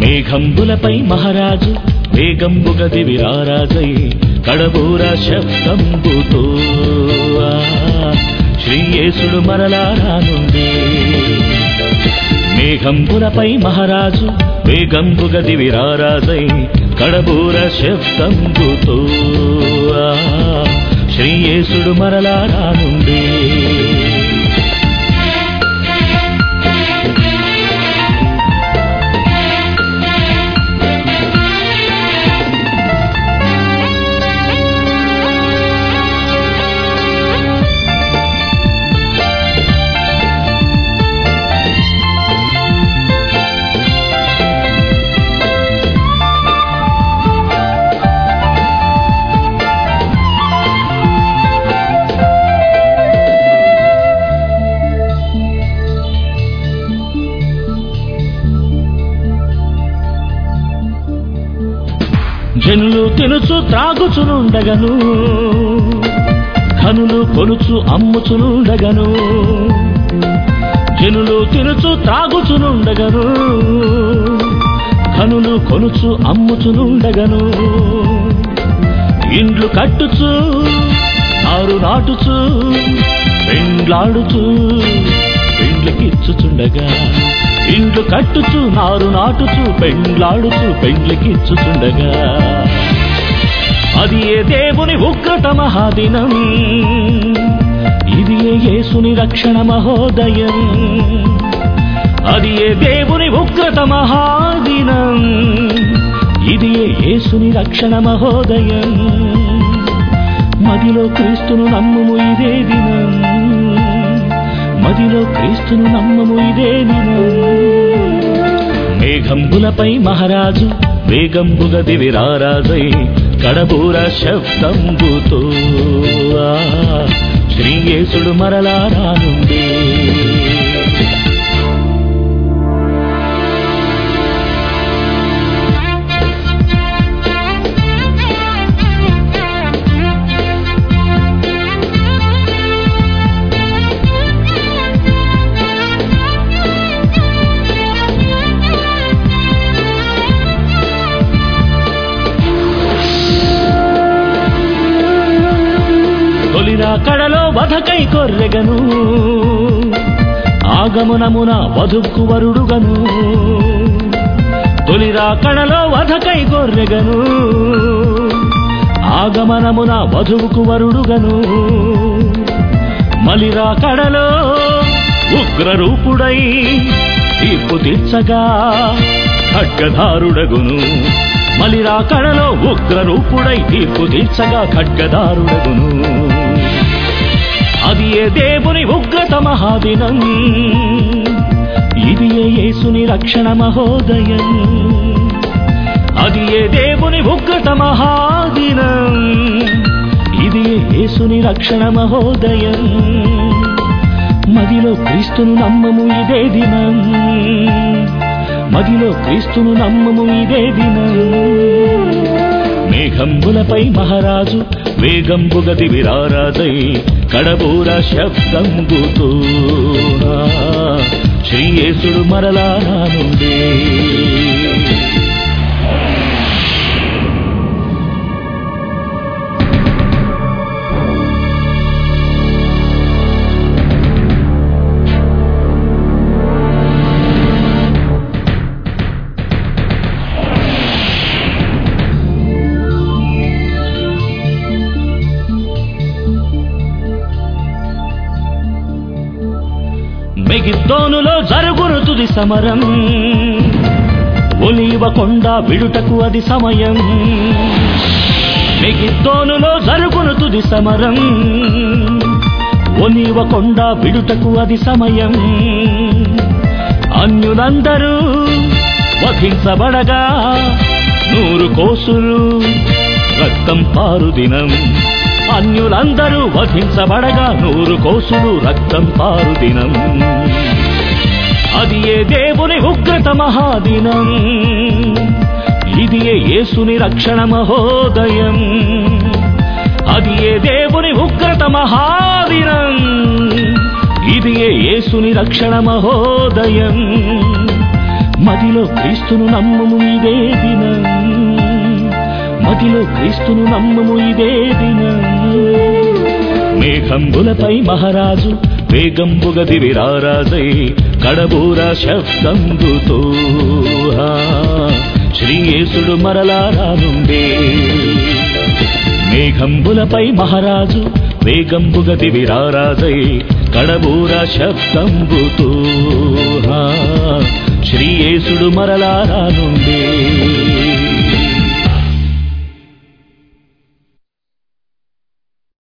మేఘంబులపై మహారాజు వేగంబుగ దివిరారాజై కడబూర శబ్దంబుతో ఆ, శ్రీయేసుడు మరలా రానుండే మేఘంబులపై మహారాజు వేగంబుగ దివిరారాజై కడబూర శబ్దంబుతో ఆ, శ్రీయేసుడు మరలా రానుండే జనులు తినుచు త్రాగుచునుండగను కనులు కొనుచు అమ్ముచునుండగను జనులు తినుచు త్రాగుచునుండగను కనులు కొనుచు అమ్ముచునుండగను ఇండ్లు కట్టుచు ఆరు నాటుచు పెండ్లాడుచు పెండ్లకిచ్చుచుండగా ఇండ్లు కట్టుచు నారు నాటుచు పెండ్లాడుచు పెండ్లకిచ్చుచుండగా అది ఏ దేవుని ఉగ్రత మహాదినం ఇది ఏ యేసుని రక్షణ మహోదయం అది ఏ దేవుని ఉగ్రత మహాదినం ఇది ఏ యేసుని రక్షణ మహోదయం మదిలో క్రీస్తును నమ్ముము ఇదే దినం మదిలో క్రీస్తును నమ్మము ఇదే దినం మేఘంబులపై మహారాజు వేగంబుగ దివిరారాజై కడబూర శబ్దంబుతో ఆ, శ్రీయేసుడు మరలా రానుండే తొలిరా కడలో వధకై కొర్రెగను ఆగమనమున వధుకు వరుడుగను తొలిరా కడలో వధకై కొర్రెగను ఆగమనమున వధువుకు వరుడుగను మలిరా కడలో ఉగ్ర రూపుడై తీర్పు తీర్చగా ఖడ్గధారుడగును మలిరా కడలో ఉగ్ర రూపుడై తీర్పు తీర్చగా ఖడ్గదారుడగును అది ఏ దేవుని ఉగ్రత మహాదినం ఇది ఏ యేసుని రక్షణ మహోదయం అది ఏ దేవుని ఉగ్రత మహాదినం ఇది ఏ యేసుని రక్షణ మహోదయం మదిలో క్రీస్తును నమ్మము ఇదే దినం మదిలో క్రీస్తును నమ్మము ఇదే దినం మేఘంబులపై మహారాజు వేగంబుగ దివిరారాజై కడబూర శబ్దంబుతో శ్రీయేసుడు మరలా రానుండే మెగిద్దోనులో జరుగును తుది సమరం ఒలివ కొండ విడుటకు అది సమయం మెగిద్దోనులో జరుగును తుది సమరం ఒలివ కొండ విడుటకు అది సమయం అన్యులందరూ వధించబడగా నూరు కోసులు రక్తం పారు దినం అన్యులందరూ వధించబడగా నూరు కోసులు రక్తం పారు దినం అది ఏ దేవుని ఉగ్రత మహాదినం ఇది ఏ యేసుని రక్షణ మహోదయం అది ఏ దేవుని ఉగ్రత మహాదినం ఇది ఏ యేసుని రక్షణ మహోదయం మదిలో క్రీస్తును నమ్మము ఇదే దినం మదిలో క్రీస్తును నమ్మము ఇదే దినం మేఘంబులపై మహారాజు వేగంబుగ దివిరారాజై కడబూర శబ్దంబుతో హా, శ్రీయేసుడు మరలారానుండే మేఘంబులపై మహారాజు వేగంబుగ దివిరారాజై కడబూర శబ్దంబుతో హా, శ్రీయేసుడు మరలారానుండే